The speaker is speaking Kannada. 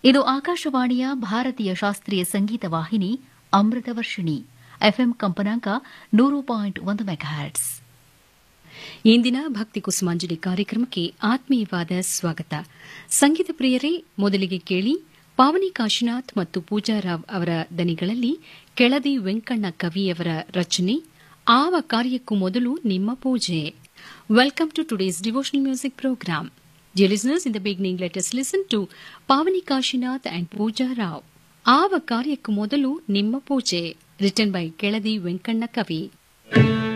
ಇದು ಆಕಾಶವಾಣಿಯ ಭಾರತೀಯ ಶಾಸ್ತ್ರೀಯ ಸಂಗೀತ ವಾಹಿನಿ ಅಮೃತ ವರ್ಷಿಣಿ ಎಫ್ಎಂ ಕಂಪನಾಂಕ ನೂರು ಪಾಯಿಂಟ್ ಒಂದು ಮೆಗಾಹರ್ಟ್ಸ್ ಇಂದಿನ ಭಕ್ತಿ ಕುಸುಮಾಂಜಲಿ ಕಾರ್ಯಕ್ರಮಕ್ಕೆ ಆತ್ಮೀಯವಾದ ಸ್ವಾಗತ ಸಂಗೀತ ಪ್ರಿಯರೇ ಮೊದಲಿಗೆ ಕೇಳಿ ಪಾವನಿ ಕಾಶಿನಾಥ್ ಮತ್ತು ಪೂಜಾರಾವ್ ಅವರ ದನಿಗಳಲ್ಲಿ ಕೆಳದಿ ವೆಂಕಣ್ಣ ಕವಿಯವರ ರಚನೆ ಆವ ಕಾರ್ಯಕ್ಕೂ ಮೊದಲು ನಿಮ್ಮ ಪೂಜೆ welcome to today's devotional music program Dear listeners, in the beginning, let us listen to Pavani Kashinath and Pooja Rao. ಆವ ಕಾರ್ಯಕ್ಕೂ ಮೊದಲು ನಿಮ್ಮ ಪೂಜೆ ರಿಟನ್ ಬೈ ಕೆಳದಿ ವೆಂಕಣ್ಣ ಕವಿ